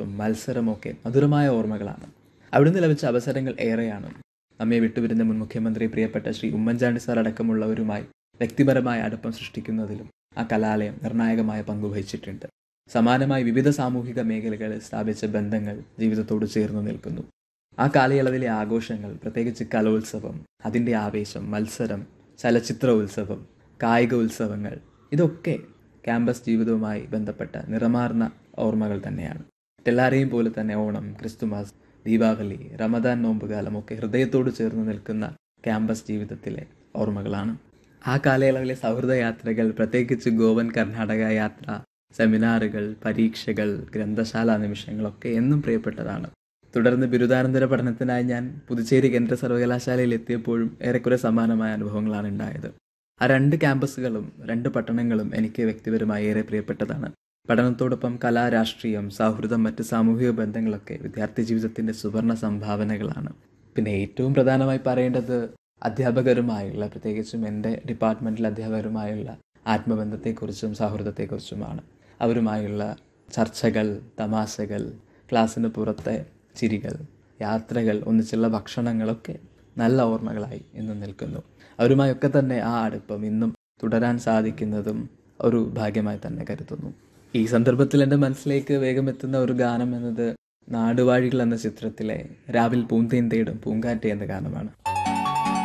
സുഹൃത്തും മത്സരമൊക്കെ മധുരമായ ഓർമ്മകളാണ് അവിടുന്ന് ലഭിച്ച അവസരങ്ങൾ ഏറെയാണ് നമ്മെ വിട്ടുപിരിഞ്ഞ മുൻ മുഖ്യമന്ത്രി പ്രിയപ്പെട്ട ശ്രീ ഉമ്മൻചാണ്ടി സാർ അടക്കമുള്ളവരുമായി വ്യക്തിപരമായ അടുപ്പം സൃഷ്ടിക്കുന്നതിലും ആ കലാലയം നിർണായകമായ പങ്ക് വഹിച്ചിട്ടുണ്ട് സമാനമായി വിവിധ സാമൂഹിക മേഖലകളിൽ സ്ഥാപിച്ച ബന്ധങ്ങൾ ജീവിതത്തോട് ചേർന്ന് നിൽക്കുന്നു ആ കാലയളവിലെ ആഘോഷങ്ങൾ പ്രത്യേകിച്ച് കലോത്സവം അതിൻ്റെ ആവേശം മത്സരം ചലച്ചിത്ര ഉത്സവം കായിക ഉത്സവങ്ങൾ ഇതൊക്കെ ക്യാമ്പസ് ജീവിതവുമായി ബന്ധപ്പെട്ട നിറമാർന്ന ഓർമ്മകൾ തന്നെയാണ് എല്ലാവരെയും പോലെ തന്നെ ഓണം ക്രിസ്തുമസ് ദീപാവലി റമദാൻ നോമ്പുകാലം ഒക്കെ ഹൃദയത്തോട് ചേർന്ന് നിൽക്കുന്ന ക്യാമ്പസ് ജീവിതത്തിലെ ഓർമ്മകളാണ് ആ കാലയളവിലെ സൗഹൃദ യാത്രകൾ പ്രത്യേകിച്ച് ഗോവൻ കർണാടക യാത്ര സെമിനാറുകൾ പരീക്ഷകൾ ഗ്രന്ഥശാല നിമിഷങ്ങളൊക്കെ എന്നും പ്രിയപ്പെട്ടതാണ് തുടർന്ന് ബിരുദാനന്തര പഠനത്തിനായി ഞാൻ പുതുച്ചേരി കേന്ദ്ര സർവകലാശാലയിൽ എത്തിയപ്പോഴും ഏറെക്കുറെ സമാനമായ അനുഭവങ്ങളാണ് ഉണ്ടായത് ആ രണ്ട് ക്യാമ്പസുകളും രണ്ട് പട്ടണങ്ങളും എനിക്ക് വ്യക്തിപരമായി ഏറെ പ്രിയപ്പെട്ടതാണ് പഠനത്തോടൊപ്പം കലാ രാഷ്ട്രീയം സൗഹൃദം മറ്റ് സാമൂഹിക ബന്ധങ്ങളൊക്കെ വിദ്യാർത്ഥി ജീവിതത്തിൻ്റെ സുവർണ സംഭാവനകളാണ് പിന്നെ ഏറ്റവും പ്രധാനമായി പറയേണ്ടത് അധ്യാപകരുമായുള്ള പ്രത്യേകിച്ചും എൻ്റെ ഡിപ്പാർട്ട്മെൻറ്റിൽ അധ്യാപകരുമായുള്ള ആത്മബന്ധത്തെക്കുറിച്ചും സൗഹൃദത്തെക്കുറിച്ചുമാണ് അവരുമായുള്ള ചർച്ചകൾ തമാശകൾ ക്ലാസ്സിന് പുറത്തെ ചിരികൾ യാത്രകൾ ഒന്നിച്ചുള്ള ഭക്ഷണങ്ങളൊക്കെ നല്ല ഓർമ്മകളായി ഇന്നും നിൽക്കുന്നു അവരുമായൊക്കെ തന്നെ ആ അടുപ്പം ഇന്നും തുടരാൻ സാധിക്കുന്നതും ഒരു ഭാഗ്യമായി തന്നെ കരുതുന്നു ഈ സന്ദർഭത്തിൽ എൻ്റെ മനസ്സിലേക്ക് വേഗം എത്തുന്ന ഒരു ഗാനം എന്നത് നാടുവാഴികൾ എന്ന ചിത്രത്തിലെ രാവിൽ പൂന്തേൻ തേടും പൂങ്കാറ്റെ എന്ന ഗാനമാണ്